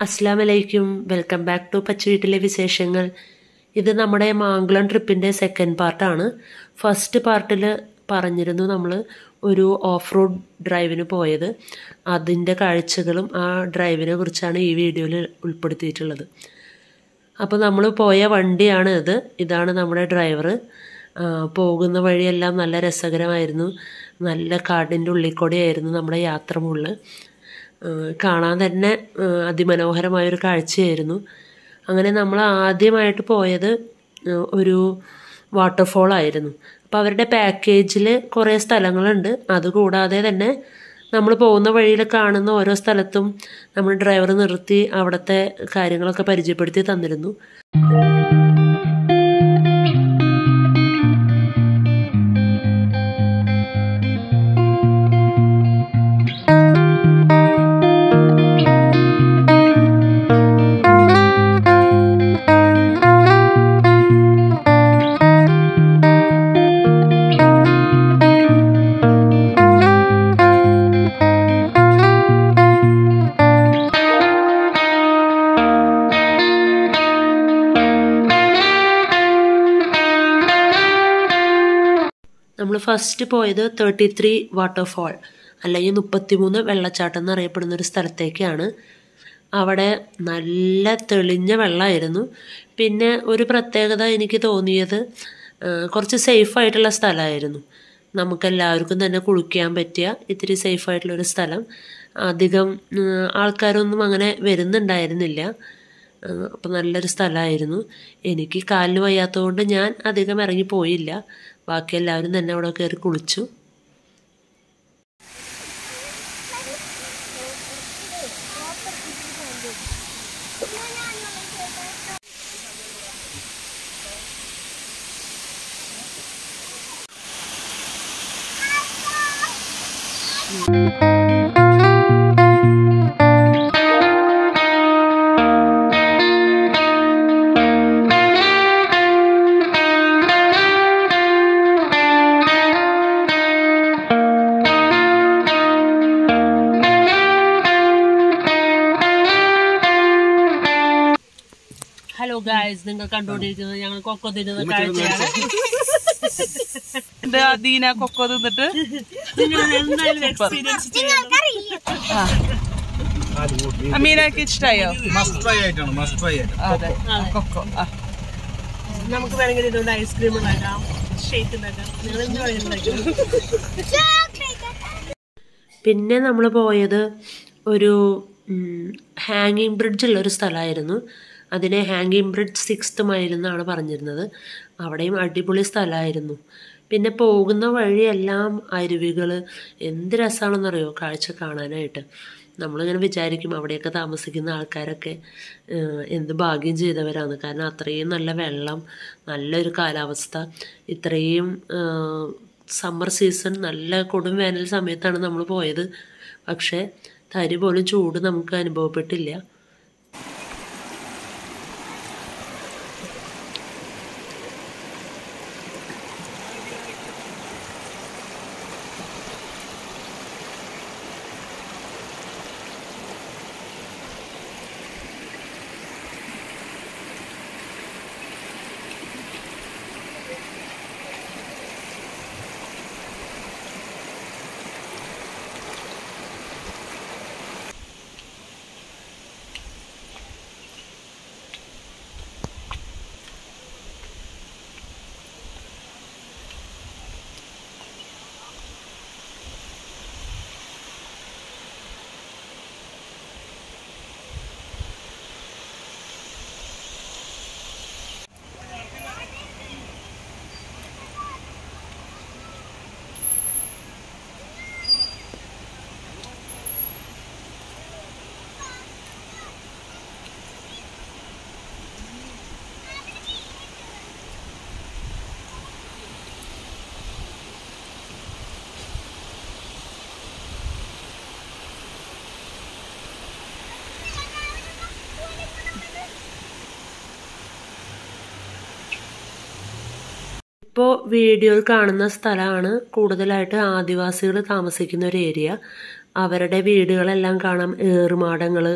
അസ്സാം വലൈക്കും welcome back to പച്ച വീട്ടിലെ വിശേഷങ്ങൾ ഇത് നമ്മുടെ മാങ്കുളം ട്രിപ്പിൻ്റെ സെക്കൻഡ് പാർട്ടാണ് ഫസ്റ്റ് പാർട്ടിൽ പറഞ്ഞിരുന്നു നമ്മൾ ഒരു ഓഫ് റോഡ് ഡ്രൈവിന് പോയത് അതിൻ്റെ കാഴ്ചകളും ആ ഡ്രൈവിനെ കുറിച്ചാണ് ഈ വീഡിയോയിൽ ഉൾപ്പെടുത്തിയിട്ടുള്ളത് അപ്പോൾ നമ്മൾ പോയ വണ്ടിയാണ് ഇത് ഇതാണ് നമ്മുടെ ഡ്രൈവർ പോകുന്ന വഴിയെല്ലാം നല്ല രസകരമായിരുന്നു നല്ല കാടിൻ്റെ ഉള്ളിൽ കൂടെയായിരുന്നു നമ്മുടെ യാത്ര മുകളിൽ കാണാൻ തന്നെ അതിമനോഹരമായൊരു കാഴ്ചയായിരുന്നു അങ്ങനെ നമ്മൾ ആദ്യമായിട്ട് പോയത് ഒരു വാട്ടർഫോൾ ആയിരുന്നു അപ്പോൾ അവരുടെ പാക്കേജിൽ കുറേ സ്ഥലങ്ങളുണ്ട് അതുകൂടാതെ തന്നെ നമ്മൾ പോകുന്ന വഴിയിൽ കാണുന്ന ഓരോ സ്ഥലത്തും നമ്മൾ ഡ്രൈവർ നിർത്തി അവിടുത്തെ കാര്യങ്ങളൊക്കെ പരിചയപ്പെടുത്തി തന്നിരുന്നു നമ്മൾ ഫസ്റ്റ് പോയത് തേർട്ടി ത്രീ വാട്ടർഫാൾ അല്ലെങ്കിൽ മുപ്പത്തിമൂന്ന് വെള്ളച്ചാട്ടം എന്നറിയപ്പെടുന്ന ഒരു സ്ഥലത്തേക്കാണ് അവിടെ നല്ല തെളിഞ്ഞ വെള്ളമായിരുന്നു പിന്നെ ഒരു പ്രത്യേകത എനിക്ക് തോന്നിയത് കുറച്ച് സേഫായിട്ടുള്ള സ്ഥലമായിരുന്നു നമുക്കെല്ലാവർക്കും തന്നെ കുളിക്കാൻ പറ്റിയ ഇത്തിരി സേഫായിട്ടുള്ളൊരു സ്ഥലം അധികം ആൾക്കാരൊന്നും അങ്ങനെ വരുന്നുണ്ടായിരുന്നില്ല അപ്പോൾ നല്ലൊരു സ്ഥലമായിരുന്നു എനിക്ക് കാലിന് വയ്യാത്തതുകൊണ്ട് ഞാൻ അധികം ഇറങ്ങിപ്പോയില്ല ബാക്കി എല്ലാവരും തന്നെ അവിടെ കയറി കുളിച്ചു ഹലോ ഗായ്സ് നിങ്ങൾ കണ്ടുകൊണ്ടിരിക്കുന്നത് ഞങ്ങൾ കൊക്കോ തിന്നുന്ന കാഴ്ചയാണ് എന്റെ ദീന കൊക്കോ തിന്നിട്ട് നിങ്ങൾ എന്തായാലും എക്സ്പീരിയൻസ് അമീനക്ക് ഇഷ്ടായോ മസ്റ്റ് ട്രൈ ആയിട്ടാണ് മസ്റ്റ് ട്രൈ ആയിട്ട് അതെ കൊക്കോ ആ. നമുക്ക് വേണമെങ്കിൽ ഇതുകൊണ്ട് ഐസ്ക്രീം ഉണ്ടാക്കാം ഷേക്ക് ഉണ്ടാക്കാം നിങ്ങൾ എന്ത് വേണമെങ്കിലും പിന്നെ നമ്മൾ പോയത് ഒരു ഹാങ്ങിങ് ബ്രിഡ്ജ് ഉള്ള ഒരു സ്ഥലമായിരുന്നു അതിനെ ഹാങ്ങിങ് ബ്രിഡ്ജ് സിക്സ്ത് മൈൽ എന്നാണ് പറഞ്ഞിരുന്നത് അവിടെയും അടിപൊളി സ്ഥലമായിരുന്നു പിന്നെ പോകുന്ന വഴിയെല്ലാം അരുവികൾ എന്ത് രസമാണെന്നറിയോ കാഴ്ച കാണാനായിട്ട് നമ്മളിങ്ങനെ വിചാരിക്കും അവിടെയൊക്കെ താമസിക്കുന്ന ആൾക്കാരൊക്കെ എന്ത് ഭാഗ്യം ചെയ്തവരാണ് കാരണം അത്രയും നല്ല വെള്ളം നല്ലൊരു കാലാവസ്ഥ ഇത്രയും സമ്മർ സീസൺ നല്ല കൊടും വേനൽ സമയത്താണ് നമ്മൾ പോയത് പക്ഷേ തരി പോലും ചൂട് നമുക്ക് അനുഭവപ്പെട്ടില്ല ഇപ്പോൾ വീഡിയോയിൽ കാണുന്ന സ്ഥലമാണ് കൂടുതലായിട്ട് ആദിവാസികൾ താമസിക്കുന്ന ഒരു ഏരിയ അവരുടെ വീടുകളെല്ലാം കാണാം ഏറുമാടങ്ങൾ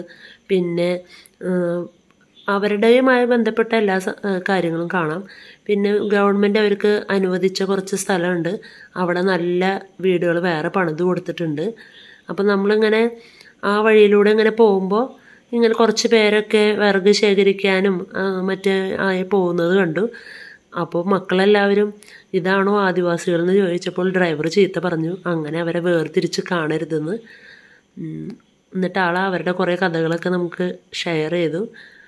പിന്നെ ഏഹ്, അവരുടെയുമായി ബന്ധപ്പെട്ട എല്ലാ സ- ഏഹ് കാര്യങ്ങളും കാണാം പിന്നെ ഗവൺമെൻറ് അവർക്ക് അനുവദിച്ച കുറച്ച് സ്ഥലമുണ്ട് അവിടെ നല്ല വീടുകൾ വേറെ പണിത് കൊടുത്തിട്ടുണ്ട് അപ്പം നമ്മളിങ്ങനെ ആ വഴിയിലൂടെ ഇങ്ങനെ പോകുമ്പോൾ ഇങ്ങനെ കുറച്ച് പേരൊക്കെ വിറക് ശേഖരിക്കാനും ആ, മറ്റേ ആയി പോകുന്നത് കണ്ടു അപ്പോൾ മക്കളെല്ലാവരും ഇതാണോ ആദിവാസികൾ എന്ന് ചോദിച്ചപ്പോൾ ഡ്രൈവർ ചീത്ത പറഞ്ഞു അങ്ങനെ അവരെ വേർതിരിച്ച് കാണരുതെന്ന് ഉം. എന്നിട്ട് ആൾ അവരുടെ കുറേ കഥകളൊക്കെ നമുക്ക് ഷെയർ ചെയ്തു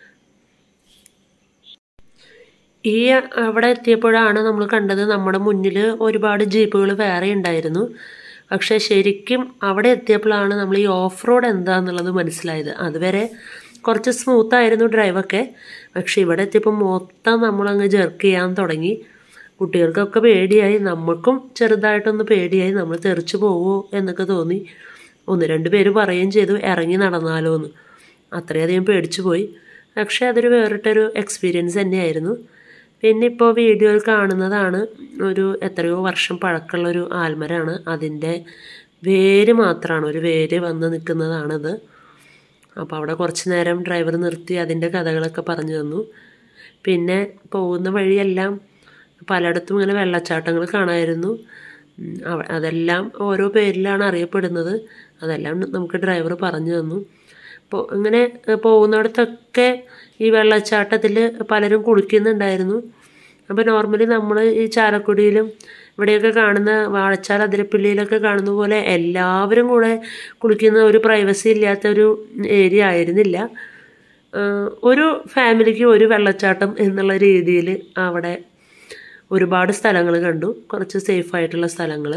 ഈ അവിടെ എത്തിയപ്പോഴാണ് നമ്മൾ കണ്ടത് നമ്മുടെ മുന്നിൽ ഒരുപാട് ജീപ്പുകൾ വേറെ ഉണ്ടായിരുന്നു പക്ഷേ ശരിക്കും അവിടെ എത്തിയപ്പോഴാണ് നമ്മൾ ഈ ഓഫ് റോഡ് എന്താണെന്നുള്ളത് മനസ്സിലായത് അതുവരെ കുറച്ച് സ്മൂത്തായിരുന്നു ഡ്രൈവൊക്കെ പക്ഷേ ഇവിടെ എത്തിയപ്പോൾ മൊത്തം നമ്മളങ്ങ് ജെർക്ക് ചെയ്യാൻ തുടങ്ങി കുട്ടികൾക്കൊക്കെ പേടിയായി നമുക്കും ചെറുതായിട്ടൊന്ന് പേടിയായി നമ്മൾ തെറിച്ചു പോവോ എന്നൊക്കെ തോന്നി ഒന്ന് രണ്ട് പേര് പറയുകയും ചെയ്തു ഇറങ്ങി നടന്നാലോ എന്ന് അത്രയധികം പേടിച്ചു പോയി പക്ഷേ അതൊരു വേറിട്ടൊരു എക്സ്പീരിയൻസ് തന്നെയായിരുന്നു പിന്നെ ഇപ്പോൾ വീഡിയോയിൽ കാണുന്നതാണ് ഒരു എത്രയോ വർഷം പഴക്കമുള്ളൊരു ആൽമരാണ് അതിൻ്റെ വേര് മാത്രമാണ് ഒരു വേര് വന്ന് നിൽക്കുന്നതാണത് അപ്പോൾ അവിടെ കുറച്ച് നേരം ഡ്രൈവർ നിർത്തി അതിൻ്റെ കഥകളൊക്കെ പറഞ്ഞു തന്നു പിന്നെ പോകുന്ന വഴിയെല്ലാം പലയിടത്തും ഇങ്ങനെ വെള്ളച്ചാട്ടങ്ങൾ കാണാമായിരുന്നു ഉം, അവ- അതെല്ലാം ഓരോ പേരിലാണ് അറിയപ്പെടുന്നത് അതെല്ലാം നമുക്ക് ഡ്രൈവർ പറഞ്ഞു തന്നു അപ്പോൾ ഇങ്ങനെ ഏഹ്, പോകുന്നിടത്തൊക്കെ ഈ വെള്ളച്ചാട്ടത്തിൽ പലരും കുളിക്കുന്നുണ്ടായിരുന്നു അപ്പോൾ നോർമലി നമ്മൾ ഈ ചാലക്കുടിയിലും ഇവിടെയൊക്കെ കാണുന്ന വാഴച്ചാൽ അതിരപ്പള്ളിയിലൊക്കെ കാണുന്ന പോലെ എല്ലാവരും കൂടെ കുളിക്കുന്ന ഒരു പ്രൈവസി ഇല്ലാത്ത ഒരു ഏരിയ ആയിരുന്നില്ല ആഹ് ഒരു ഫാമിലിക്ക് ഒരു വെള്ളച്ചാട്ടം എന്നുള്ള രീതിയിൽ അവിടെ ഒരുപാട് സ്ഥലങ്ങൾ കണ്ടു കുറച്ച് സേഫ് ആയിട്ടുള്ള സ്ഥലങ്ങൾ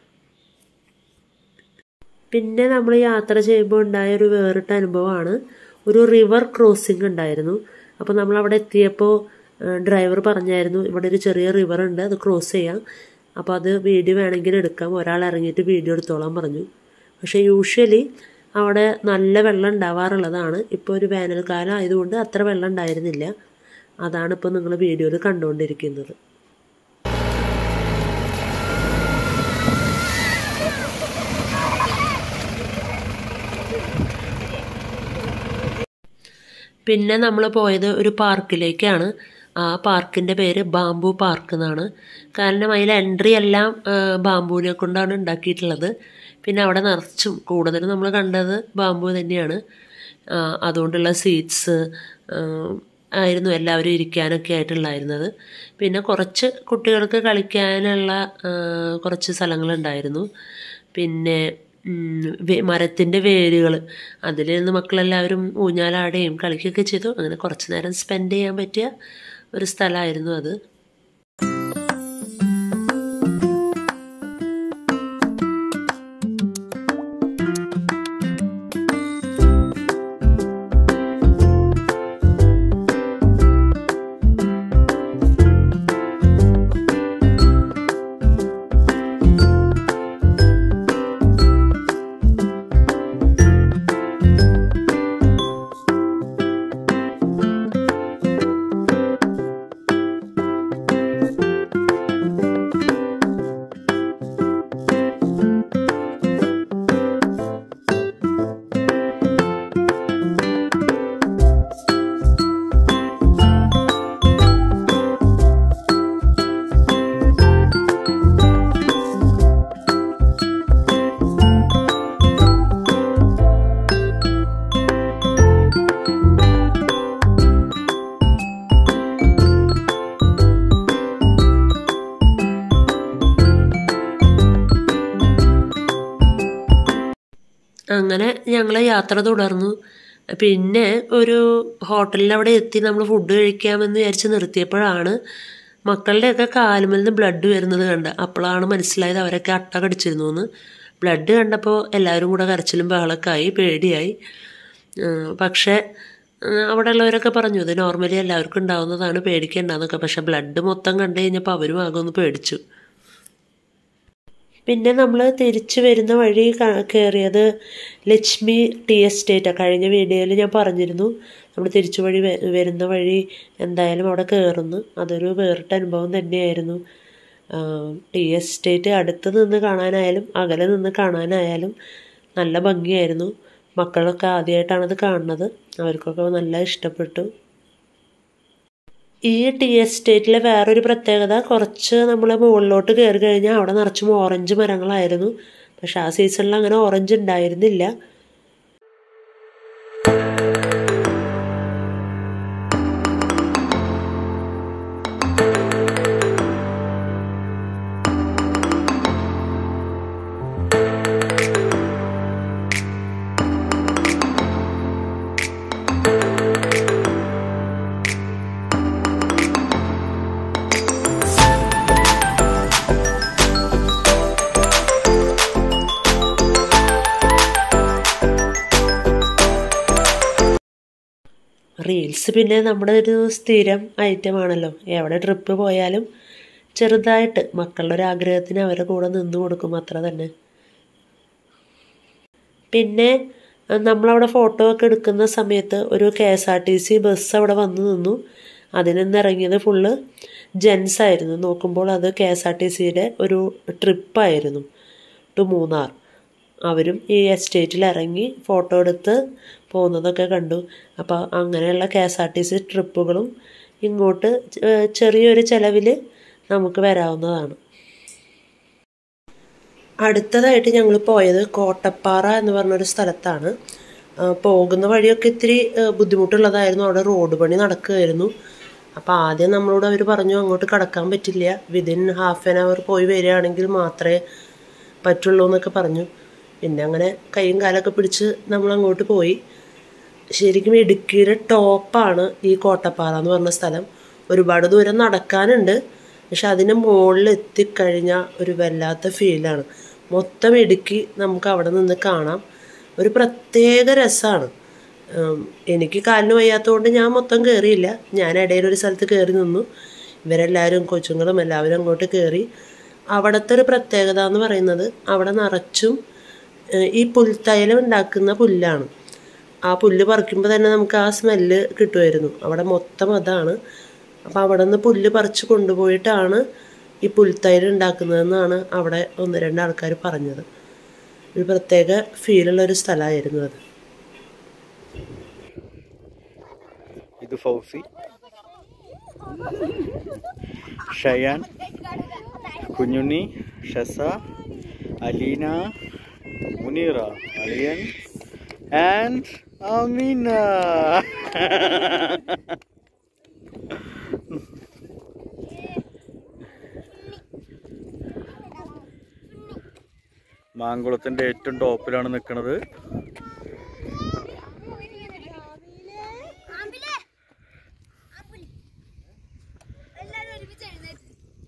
പിന്നെ നമ്മൾ യാത്ര ചെയ്യുമ്പോൾ ഉണ്ടായ ഒരു വേറിട്ട അനുഭവമാണ് ഒരു റിവർ ക്രോസിംഗ് ഉണ്ടായിരുന്നു അപ്പോൾ നമ്മൾ അവിടെ എത്തിയപ്പോൾ ഡ്രൈവർ പറഞ്ഞായിരുന്നു ഇവിടെ ഒരു ചെറിയ റിവർ ഉണ്ട് അത് ക്രോസ് ചെയ്യാം അപ്പോൾ അത് വീഡിയോ വേണമെങ്കിൽ എടുക്കാം ഒരാൾ ഇറങ്ങിയിട്ട് വീഡിയോ എടുത്തോളാൻ പറഞ്ഞു പക്ഷേ യൂഷ്വലി അവിടെ നല്ല വെള്ളം ഉണ്ടാവാറുള്ളതാണ് ഇപ്പോൾ ഒരു വേനൽക്കാലം ആയതുകൊണ്ട് അത്ര വെള്ളം ഉണ്ടായിരുന്നില്ല അതാണ് ഇപ്പോൾ നിങ്ങൾ വീഡിയോയിൽ കണ്ടുകൊണ്ടിരിക്കുന്നത് പിന്നെ നമ്മൾ പോയത് ഒരു പാർക്കിലേക്കാണ് ആ പാർക്കിൻ്റെ പേര് ബാംബു പാർക്ക് എന്നാണ് കാരണം അതിൽ എൻട്രി എല്ലാം ആ, ബാംബുവിനെ കൊണ്ടാണ് ഉണ്ടാക്കിയിട്ടുള്ളത് പിന്നെ അവിടെ നിറച്ചും കൂടുതലും നമ്മൾ കണ്ടത് ബാംബു തന്നെയാണ് ആ, അതുകൊണ്ടുള്ള സീറ്റ്സ് ആയിരുന്നു എല്ലാവരും ഇരിക്കാനൊക്കെ ആയിട്ടുണ്ടായിരുന്നത് പിന്നെ കുറച്ച് കുട്ടികൾക്ക് കളിക്കാനുള്ള ആ, കുറച്ച് സ്ഥലങ്ങളുണ്ടായിരുന്നു പിന്നെ മരത്തിൻ്റെ വേരുകൾ അതിൽ നിന്ന് മക്കളെല്ലാവരും ഊഞ്ഞാലാടുകയും കളിക്കുകയൊക്കെ ചെയ്തു അങ്ങനെ കുറച്ച് നേരം സ്പെൻഡ് ചെയ്യാൻ പറ്റിയ ഒരു സ്ഥലമായിരുന്നു അത് അങ്ങനെ ഞങ്ങൾ യാത്ര തുടർന്നു പിന്നെ ഒരു ഹോട്ടലിൽ അവിടെ എത്തി നമ്മൾ ഫുഡ് കഴിക്കാമെന്ന് വിചാരിച്ച് നിർത്തിയപ്പോഴാണ് മക്കളുടെയൊക്കെ കാലുമൽ നിന്ന് ബ്ലഡ് വരുന്നത് കണ്ട് അപ്പോഴാണ് മനസ്സിലായത് അവരൊക്കെ അട്ട കടിച്ചിരുന്നു എന്ന് ബ്ലഡ് കണ്ടപ്പോൾ എല്ലാവരും കൂടെ കരച്ചിലും ബഹളമൊക്കെ ആയി പേടിയായി ഉം, പക്ഷേ ഉം, അവിടെ ഉള്ളവരൊക്കെ പറഞ്ഞു ഇത് നോർമലി എല്ലാവർക്കും ഉണ്ടാവുന്നതാണ് പേടിക്കേണ്ടെന്നൊക്കെ പക്ഷെ ബ്ലഡ് മൊത്തം കണ്ടു കഴിഞ്ഞപ്പോൾ അവരും ആകെ ഒന്ന് പേടിച്ചു പിന്നെ നമ്മൾ തിരിച്ചു വരുന്ന വഴി ക- കയറിയത് ലക്ഷ്മി ടീ എസ്റ്റേറ്റാണ് കഴിഞ്ഞ വീഡിയോയിൽ ഞാൻ പറഞ്ഞിരുന്നു നമ്മൾ തിരിച്ചു വഴി വ- വരുന്ന വഴി എന്തായാലും അവിടെ കയറുന്നു അതൊരു വേറിട്ട അനുഭവം തന്നെയായിരുന്നു ടീ എസ്റ്റേറ്റ് അടുത്ത് നിന്ന് കാണാനായാലും അകലെ നിന്ന് കാണാനായാലും നല്ല ഭംഗിയായിരുന്നു മക്കളൊക്കെ ആദ്യമായിട്ടാണ് ഇത് കാണുന്നത് അവർക്കൊക്കെ നല്ല ഇഷ്ടപ്പെട്ടു ഈ ടീ എസ്റ്റേറ്റിലെ വേറൊരു പ്രത്യേകത കുറച്ച് നമ്മൾ മുകളിലോട്ട് കയറി കഴിഞ്ഞാൽ അവിടെ നിറച്ചും ഓറഞ്ച് മരങ്ങളായിരുന്നു പക്ഷെ ആ സീസണിൽ അങ്ങനെ ഓറഞ്ച് ഉണ്ടായിരുന്നില്ല റീൽസ് പിന്നെ നമ്മുടെ ഒരു സ്ഥിരം ഐറ്റമാണല്ലോ എവിടെ ട്രിപ്പ് പോയാലും ചെറുതായിട്ട് മക്കളുടെ ഒരു ആഗ്രഹത്തിന് അവരുടെ കൂടെ നിന്ന് കൊടുക്കും അത്ര തന്നെ പിന്നെ അഹ് നമ്മളവിടെ ഫോട്ടോ ഒക്കെ എടുക്കുന്ന സമയത്ത് ഒരു K S R T C bus അവിടെ വന്ന് നിന്നു അതിൽ നിന്ന് ഇറങ്ങിയത് ഫുള്ള് ജെൻസ് ആയിരുന്നു നോക്കുമ്പോൾ അത് കെ എസ് ആർ ടി സിയുടെ ഒരു ട്രിപ്പായിരുന്നു ടു മൂന്നാർ അവരും ഈ എസ്റ്റേറ്റിൽ ഇറങ്ങി ഫോട്ടോ എടുത്ത് പോകുന്നതൊക്കെ കണ്ടു അപ്പോൾ അങ്ങനെയുള്ള K S R T C ട്രിപ്പുകളും ഇങ്ങോട്ട് ചെ- ചെറിയൊരു ചിലവിൽ നമുക്ക് വരാവുന്നതാണ് അടുത്തതായിട്ട് ഞങ്ങൾ പോയത് കോട്ടപ്പാറ എന്ന് പറഞ്ഞൊരു സ്ഥലത്താണ് ആ, പോകുന്ന വഴിയൊക്കെ ഇത്തിരി ആ, ബുദ്ധിമുട്ടുള്ളതായിരുന്നു അവിടെ റോഡ് പണി നടക്കുകയായിരുന്നു അപ്പോൾ ആദ്യം നമ്മളോട് അവർ പറഞ്ഞു അങ്ങോട്ട് കടക്കാൻ പറ്റില്ല വിതിൻ ഹാഫ് ആൻ അവർ പോയി വരികയാണെങ്കിൽ മാത്രമേ പറ്റുള്ളൂ എന്നൊക്കെ പറഞ്ഞു പിന്നെ അങ്ങനെ കൈയും കാലൊക്കെ പിടിച്ച് നമ്മൾ അങ്ങോട്ട് പോയി ശരിക്കും ഇടുക്കിയുടെ ടോപ്പാണ് ഈ കോട്ടപ്പാറ എന്ന് പറഞ്ഞ സ്ഥലം ഒരുപാട് ദൂരം നടക്കാനുണ്ട് പക്ഷെ അതിന് മുകളിൽ എത്തിക്കഴിഞ്ഞാൽ ഒരു വല്ലാത്ത ഫീലാണ് മൊത്തം ഇടുക്കി നമുക്ക് അവിടെ നിന്ന് കാണാം ഒരു പ്രത്യേക രസമാണ് എനിക്ക് കാലിന് വയ്യാത്തതുകൊണ്ട് ഞാൻ മൊത്തം കയറിയില്ല ഞാൻ ഇടയിൽ ഒരു സ്ഥലത്ത് കയറി നിന്നു ഇവരെല്ലാവരും കൊച്ചുങ്ങളും എല്ലാവരും അങ്ങോട്ട് കയറി അവിടുത്തെ ഒരു പ്രത്യേകത എന്ന് പറയുന്നത് അവിടെ നിറച്ചും ഏഹ്, ഈ പുൽത്തൈലം ഉണ്ടാക്കുന്ന പുല്ലാണ് ആ പുല്ല് പറിക്കുമ്പോൾ തന്നെ നമുക്ക് ആ സ്മെല്ല് കിട്ടുമായിരുന്നു അവിടെ മൊത്തം അതാണ് അപ്പോൾ അവിടെ നിന്ന് പുല്ല് പറിച്ച് കൊണ്ടുപോയിട്ടാണ് ഈ പുൽത്തൈര് ഉണ്ടാക്കുന്നതെന്നാണ് അവിടെ ഒന്ന് രണ്ട് ആൾക്കാർ പറഞ്ഞത് ഒരു പ്രത്യേക ഫീലുള്ള ഒരു സ്ഥലമായിരുന്നു അത് ഇത് ഫൗസി ഷയാൻ കുഞ്ഞുണ്ണി ഷസ അലീന മുനീറ അലിയൻ ആൻഡ് അമീന മാങ്കുളത്തിന്റെ ഏറ്റവും ടോപ്പിലാണ് നിൽക്കുന്നത് എല്ലാരും ഒരുമിച്ച് എഴുന്നേറ്റ്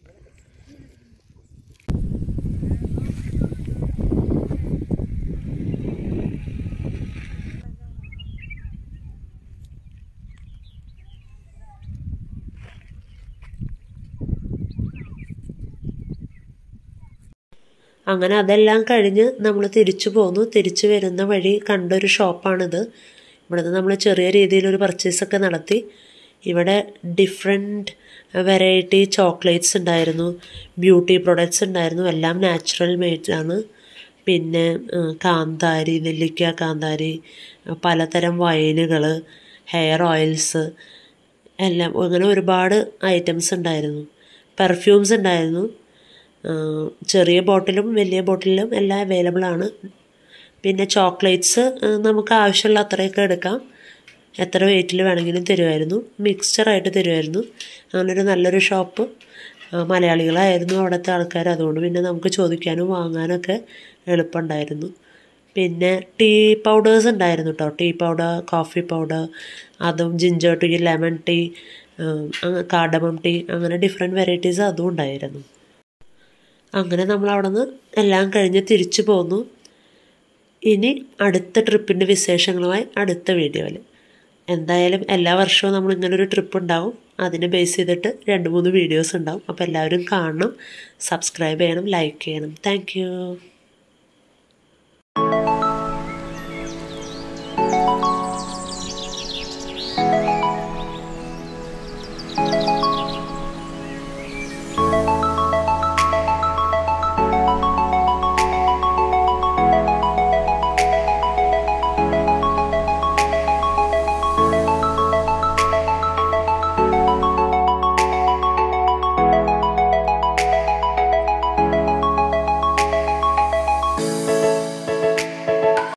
അങ്ങനെ അതെല്ലാം കഴിഞ്ഞ് നമ്മൾ തിരിച്ചു പോന്നു തിരിച്ചു വരുന്ന വഴി കണ്ടൊരു ഷോപ്പാണിത് ഇവിടുന്ന് നമ്മൾ ചെറിയ രീതിയിലൊരു പർച്ചേസൊക്കെ നടത്തി ഇവിടെ ഡിഫറെൻറ്റ് വെറൈറ്റി ചോക്ലേറ്റ്സ് ഉണ്ടായിരുന്നു ബ്യൂട്ടി പ്രൊഡക്ട്സ് ഉണ്ടായിരുന്നു എല്ലാം നാച്ചുറൽ മെയ്ഡ് ആണ് പിന്നെ ആ, കാന്താരി നെല്ലിക്ക കാന്താരി ആ, പലതരം വൈനുകൾ ഹെയർ ഓയിൽസ് എല്ലാം അങ്ങനെ ഒരുപാട് ഐറ്റംസ് ഉണ്ടായിരുന്നു പെർഫ്യൂംസ് ഉണ്ടായിരുന്നു ആ, ചെറിയ ബോട്ടിലും വലിയ ബോട്ടിലും എല്ലാം അവൈലബിൾ ആണ് പിന്നെ ചോക്ലേറ്റ്സ് നമുക്ക് ആവശ്യമുള്ള അത്രയൊക്കെ എടുക്കാം എത്ര വെയിറ്റിൽ വേണമെങ്കിലും തരുമായിരുന്നു മിക്സ്ചറായിട്ട് തരുമായിരുന്നു അങ്ങനെ ഒരു നല്ലൊരു ഷോപ്പ് ആ, മലയാളികളായിരുന്നു അവിടുത്തെ ആൾക്കാർ അതുകൊണ്ട് പിന്നെ നമുക്ക് ചോദിക്കാനും വാങ്ങാനൊക്കെ എളുപ്പമുണ്ടായിരുന്നു പിന്നെ ടീ പൗഡേഴ്സ് ഉണ്ടായിരുന്നു കേട്ടോ ടീ പൗഡർ കോഫി പൗഡർ അതും ginger tea lemon tea cardamom tea അങ്ങനെ ഡിഫറെൻറ്റ് വെറൈറ്റീസ് അതും ഉണ്ടായിരുന്നു അങ്ങനെ നമ്മൾ അവിടെ നിന്ന് എല്ലാം കഴിഞ്ഞ് തിരിച്ചു പോന്നു ഇനി അടുത്ത ട്രിപ്പിൻ്റെ വിശേഷങ്ങളുമായി അടുത്ത വീഡിയോയിൽ എന്തായാലും എല്ലാ വർഷവും നമ്മൾ ഇങ്ങനൊരു ട്രിപ്പ് ഉണ്ടാവും അതിനെ ബേസ് ചെയ്തിട്ട് രണ്ട് മൂന്ന് വീഡിയോസ് ഉണ്ടാവും അപ്പോൾ എല്ലാവരും കാണണം സബ്സ്ക്രൈബ് ചെയ്യണം ലൈക്ക് ചെയ്യണം താങ്ക്